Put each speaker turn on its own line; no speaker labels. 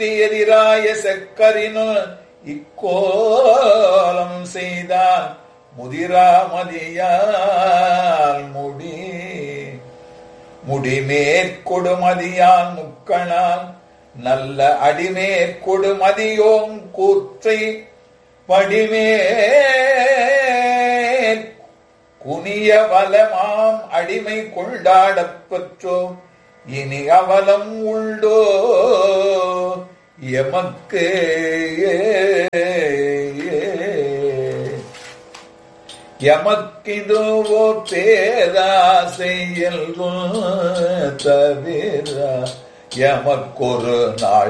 எதிராய செக்கரினு இக்கோலம் செய்தான் முதிராமதியால் முடி முடிமேற்கொடுமதியான் முக்கணான் நல்ல அடிமேற்கொடுமதியோம் கூற்றை படிமேற் குனிய வலமாம் அடிமை கொண்டாடப் பெற்றோம் இனி அவலம் உண்டோ எமக்கு எமக்கிதுவோ பேராசையல் தவிர எமக்கொரு நாள்